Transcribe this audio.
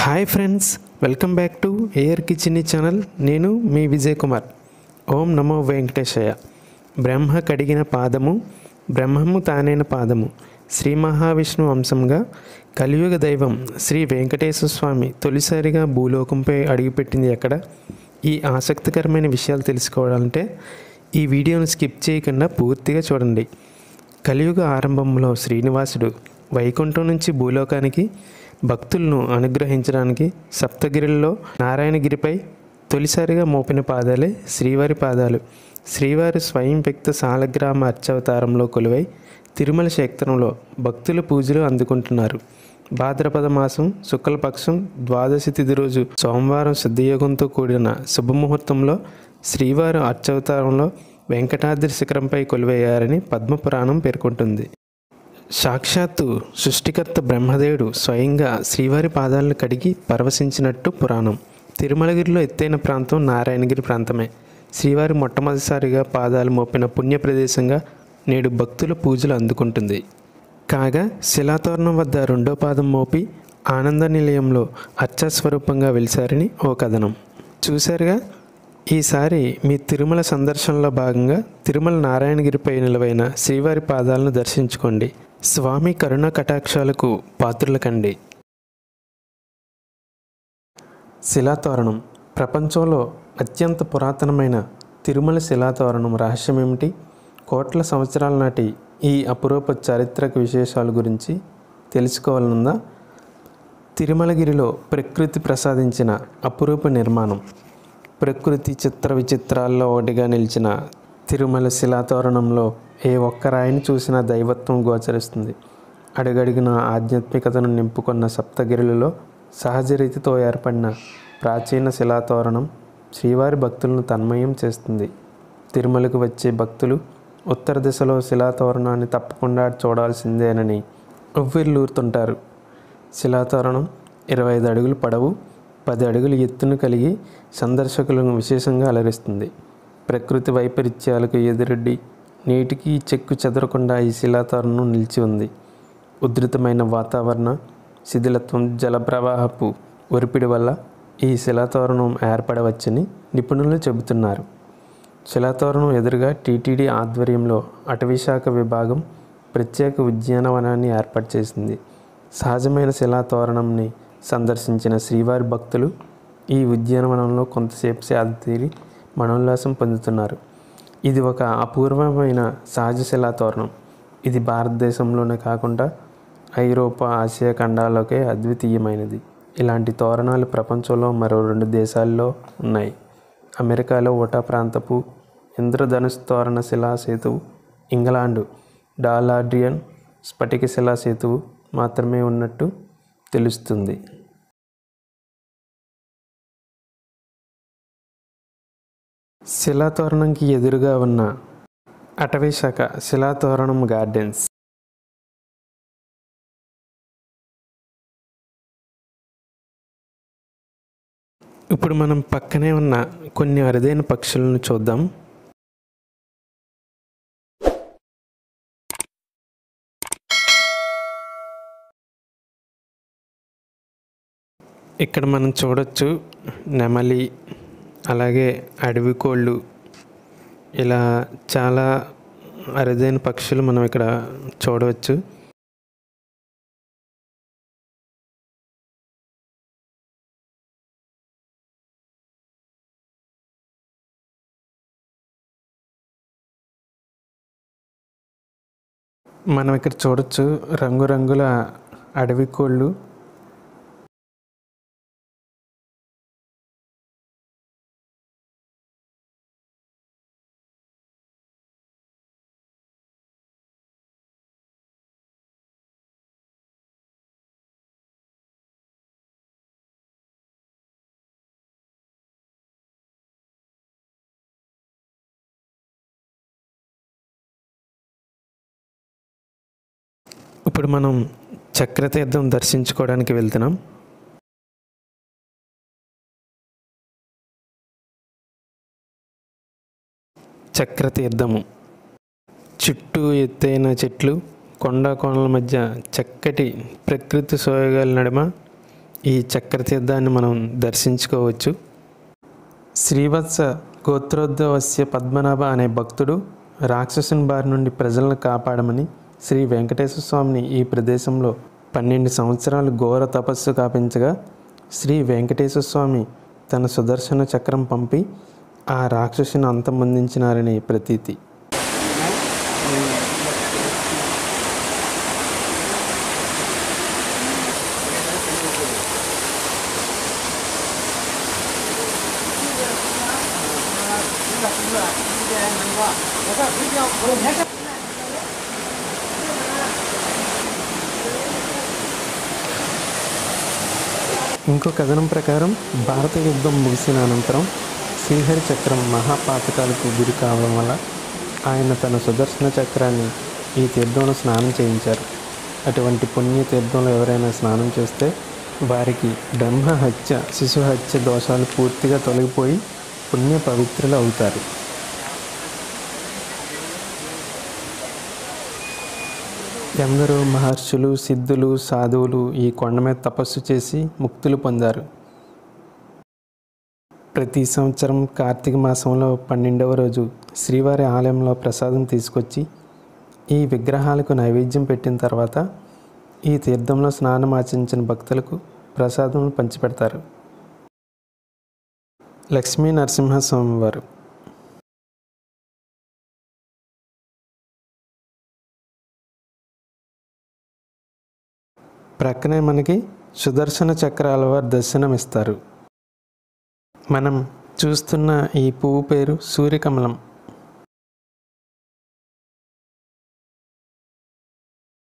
hi friends welcome back to air kitchen channel నేను మీ విజయ్ కుమార్ ఓం నమో వెంకటేశయ్య బ్రహ్మ కడిగిన పాదము బ్రహ్మము తానైన పాదము శ్రీ మహావిష్ణు అంశంగా కలియుగ దైవం శ్రీ వెంకటేశ్వర స్వామి తొలిసారిగా భూలోకంపై అడుగుపెట్టింది ఎక్కడ ఈ ఆసక్తికరమైన విషయాలు తెలుసుకోవాలంటే ఈ వీడియోను స్కిప్ చేయకుండా పూర్తిగా చూడండి కలియుగ ఆరంభంలో శ్రీనివాసుడు వైకుంఠం నుంచి భూలోకానికి భక్తులను అనుగ్రహించడానికి సప్తగిరిలో నారాయణగిరిపై తొలిసారిగా మోపిన పాదాలే శ్రీవారి పాదాలు శ్రీవారి స్వయం వ్యక్త సాలగ్రామ అర్చవతారంలో కొలువై తిరుమల క్షేత్రంలో భక్తుల పూజలు అందుకుంటున్నారు భాద్రపద మాసం శుక్లపక్షం ద్వాదశి తిథి రోజు సోమవారం శుద్ధయోగంతో కూడిన శుభముహూర్తంలో శ్రీవారు అర్చవతారంలో వెంకటాద్రి శిఖరంపై కొలువయ్యారని పద్మపురాణం పేర్కొంటుంది సాక్షాత్తు సృష్టికర్త బ్రహ్మదేవుడు స్వయంగా శ్రీవారి పాదాలను కడిగి పరవశించినట్టు పురాణం తిరుమలగిరిలో ఎత్తైన ప్రాంతం నారాయణగిరి ప్రాంతమే శ్రీవారి మొట్టమొదటిసారిగా పాదాలు మోపిన పుణ్య ప్రదేశంగా నేడు భక్తుల పూజలు అందుకుంటుంది కాగా శిలాతోరణం వద్ద రెండో పాదం మోపి ఆనంద నిలయంలో అర్చాస్వరూపంగా వెలిశారని ఓ కథనం చూశారుగా ఈసారి మీ తిరుమల సందర్శనలో భాగంగా తిరుమల నారాయణగిరిపై నిలవైన శ్రీవారి పాదాలను దర్శించుకోండి స్వామి కరుణ కటాక్షాలకు పాత్రులకండి శిలాతోరణం ప్రపంచంలో అత్యంత పురాతనమైన తిరుమల శిలాతోరణం రహస్యం ఏమిటి కోట్ల సంవత్సరాల నాటి ఈ అపురూప చారిత్రక విశేషాల గురించి తెలుసుకోవాలనుందా తిరుమలగిరిలో ప్రకృతి ప్రసాదించిన అపురూప నిర్మాణం ప్రకృతి చిత్ర విచిత్రాల్లో ఒకటిగా నిలిచిన తిరుమల శిలాతోరణంలో ఏ ఒక్క రాయిని చూసినా దైవత్వం గోచరిస్తుంది అడుగడుగున ఆధ్యాత్మికతను నింపుకున్న సప్తగిరులలో సహజ రీతితో ఏర్పడిన ప్రాచీన శిలాతోరణం శ్రీవారి భక్తులను తన్మయం చేస్తుంది తిరుమలకు వచ్చే భక్తులు ఉత్తర దిశలో శిలాతోరణాన్ని తప్పకుండా చూడాల్సిందేనని ఉవ్విర్లూరుతుంటారు శిలాతోరణం ఇరవై ఐదు అడుగులు పొడవు పది అడుగులు ఎత్తును కలిగి సందర్శకులను విశేషంగా అలరిస్తుంది ప్రకృతి వైపరీత్యాలకు ఎదురొడ్డి నీటికి చెక్కు చెదరకుండా ఈ శిలాతోరణం నిలిచి ఉంది ఉధృతమైన వాతావరణ శిథిలత్వం జలప్రవాహపు ఒరిపిడి వల్ల ఈ శిలాతోరణం ఏర్పడవచ్చని నిపుణులు చెబుతున్నారు శిలాతోరణం ఎదురుగా టీటీడీ ఆధ్వర్యంలో అటవీశాఖ విభాగం ప్రత్యేక ఉద్యానవనాన్ని ఏర్పాటు చేసింది సహజమైన శిలాతోరణంని సందర్శించిన శ్రీవారి భక్తులు ఈ ఉద్యానవనంలో కొంతసేపు సేద తీరి మనోల్లాసం పొందుతున్నారు ఇది ఒక అపూర్వమైన సహజ శిలాతోరణం ఇది భారతదేశంలోనే కాకుండా ఐరోపా ఆసియా ఖండాల్లోకే అద్వితీయమైనది ఇలాంటి తోరణాలు ప్రపంచంలో మరో రెండు దేశాల్లో ఉన్నాయి అమెరికాలో ఓటా ప్రాంతపు ఇంద్రధనుష్ తోరణ శిలా సేతువు ఇంగ్లాండు డాలాడ్రియన్ స్ఫటిక శిలా సేతువు మాత్రమే ఉన్నట్టు తెలుస్తుంది శిలాతోరణంకి ఎదురుగా ఉన్న అటవీ శాఖ శిలాతోరణం గార్డెన్స్ ఇప్పుడు మనం పక్కనే ఉన్న కొన్ని అరుదైన పక్షులను చూద్దాం ఇక్కడ మనం చూడొచ్చు నెమలి అలాగే అడవి కోళ్ళు ఇలా చాలా అరుదైన పక్షులు మనం ఇక్కడ చూడవచ్చు మనం ఇక్కడ చూడొచ్చు రంగురంగుల అడవి కోళ్ళు ఇప్పుడు మనం చక్రతీర్థం దర్శించుకోవడానికి వెళ్తున్నాం చక్రతీర్థము చుట్టూ ఎత్తైన చెట్లు కొండ కోణల మధ్య చక్కటి ప్రకృతి సోయగాల నడుమ ఈ చక్ర తీర్థాన్ని మనం దర్శించుకోవచ్చు శ్రీవత్స గోత్రోద్భవస్య పద్మనాభ అనే భక్తుడు రాక్షసుని బారి నుండి ప్రజలను కాపాడమని శ్రీ వెంకటేశ్వర స్వామిని ఈ ప్రదేశంలో పన్నెండు సంవత్సరాలు ఘోర తపస్సు కాపించగా శ్రీ వెంకటేశ్వర స్వామి తన సుదర్శన చక్రం పంపి ఆ రాక్షసుని అంతమొందించినారని ప్రతీతి ఇంకో కథనం ప్రకారం భారత యుద్ధం ముగిసిన అనంతరం శ్రీహరి చక్రం మహాపాతకాలకు గురి కావడం వల్ల ఆయన తన సుదర్శన చక్రాన్ని ఈ తీర్థంలో స్నానం చేయించారు అటువంటి పుణ్య తీర్థంలో ఎవరైనా స్నానం చేస్తే వారికి బ్రహ్మ హత్య శిశు హత్య దోషాలు పూర్తిగా తొలగిపోయి పుణ్య పవిత్రులు అవుతారు ఎందరో మహర్షులు సిద్ధులు సాధువులు ఈ కొండ మీద తపస్సు చేసి ముక్తులు పొందారు ప్రతి సంవత్సరం కార్తీక మాసంలో పన్నెండవ రోజు శ్రీవారి ఆలయంలో ప్రసాదం తీసుకొచ్చి ఈ విగ్రహాలకు నైవేద్యం పెట్టిన తర్వాత ఈ తీర్థంలో స్నానం ఆచరించిన భక్తులకు ప్రసాదం పంచిపెడతారు లక్ష్మీ నరసింహస్వామి వారు ప్రక్కనే మనకి సుదర్శన చక్రాల వారు దర్శనం ఇస్తారు మనం చూస్తున్న ఈ పువ్వు పేరు సూర్యకమలం